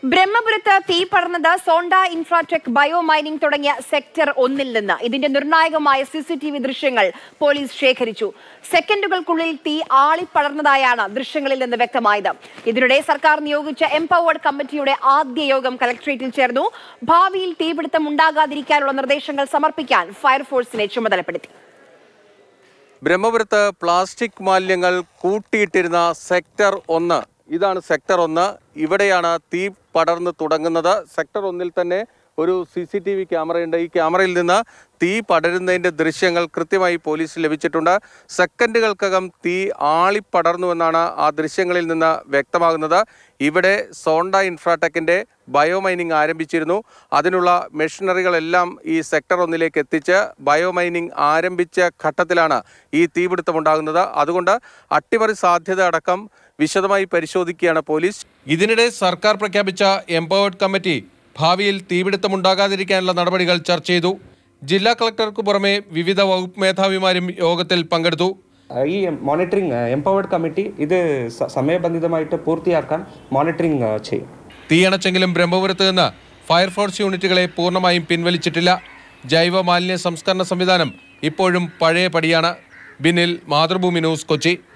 ബ്രഹ്മപുരത്ത് തീ പടർന്നത് Zonta Infratech bio mining തുടങ്ങിയ സെക്ടർ ഒന്നിൽ നിന്ന് ഇതിന്റെ നിർണായകമായ സി സി ടി വി ദൃശ്യങ്ങൾ പോലീസ് ശേഖരിച്ചു സെക്കൻഡുകൾക്കുള്ളിൽ തീ ആളിപ്പടർന്നതായാണ് ദൃശ്യങ്ങളിൽ നിന്ന് വ്യക്തമായത് ഇതിനിടെ സർക്കാർ നിയോഗിച്ച എംപവേർഡ് കമ്മിറ്റിയുടെ ആദ്യ യോഗം കലക്ട്രേറ്റിൽ ചേർന്നു ഭാവിയിൽ തീപിടുത്തം ഉണ്ടാകാതിരിക്കാനുള്ള നിർദ്ദേശങ്ങൾ സമർപ്പിക്കാൻ ഫയർഫോഴ്സിനെ ചുമതലപ്പെടുത്തി ബ്രഹ്മപുരത്ത് പ്ലാസ്റ്റിക് മാലിന്യങ്ങൾ കൂട്ടിയിട്ടിരുന്ന സെക്ടർ ഒന്ന് ഇതാണ് സെക്ടർ ഒന്ന് ഇവിടെയാണ് തീ പടർന്ന് തുടങ്ങുന്നത് സെക്ടർ ഒന്നിൽ തന്നെ ഒരു സി സി ടി വി ക്യാമറയുണ്ട് ഈ ക്യാമറയിൽ നിന്ന് തീ പടരുന്നതിൻ്റെ ദൃശ്യങ്ങൾ കൃത്യമായി പോലീസ് ലഭിച്ചിട്ടുണ്ട് സെക്കൻഡുകൾക്കകം തീ ആളിപ്പടർന്നുവെന്നാണ് ആ ദൃശ്യങ്ങളിൽ നിന്ന് വ്യക്തമാകുന്നത് ഇവിടെ സോണ്ട ഇൻഫ്രാടെക്കിൻ്റെ ബയോമൈനിങ് ആരംഭിച്ചിരുന്നു അതിനുള്ള മെഷീനറികളെല്ലാം ഈ സെക്ടർ ഒന്നിലേക്ക് എത്തിച്ച് ബയോമൈനിങ് ആരംഭിച്ച ഘട്ടത്തിലാണ് ഈ തീപിടുത്തമുണ്ടാകുന്നത് അതുകൊണ്ട് അട്ടിമറി സാധ്യത അടക്കം വിശദമായി പരിശോധിക്കുകയാണ് പോലീസ് ഇതിനിടെ സർക്കാർ പ്രഖ്യാപിച്ച എംപവേർഡ് കമ്മിറ്റി ഭാവിയിൽ തീപിടുത്തമുണ്ടാകാതിരിക്കാനുള്ള നടപടികൾ ചർച്ച ചെയ്തു ജില്ലാ കളക്ടർക്ക് പുറമെ വിവിധ വകുപ്പ് മേധാവിമാരും യോഗത്തിൽ പങ്കെടുത്തു ഈ മോണിറ്ററിംഗ് എംപവേർഡ് കമ്മിറ്റി ഇത് സ- സമയബന്ധിതമായിട്ട് പൂർത്തിയാക്കാൻ മോണിറ്ററിംഗ് ചെയ്യും തീയണച്ചെങ്കിലും ബ്രഹ്മപുരത്ത് നിന്ന് ഫയർഫോഴ്സ് യൂണിറ്റുകളെ പൂർണ്ണമായും പിൻവലിച്ചിട്ടില്ല ജൈവ മാലിന്യ സംസ്കരണ സംവിധാനം ഇപ്പോഴും പഴയ പടിയാണ് ബിന്നിൽ മാതൃഭൂമി ന്യൂസ് കൊച്ചി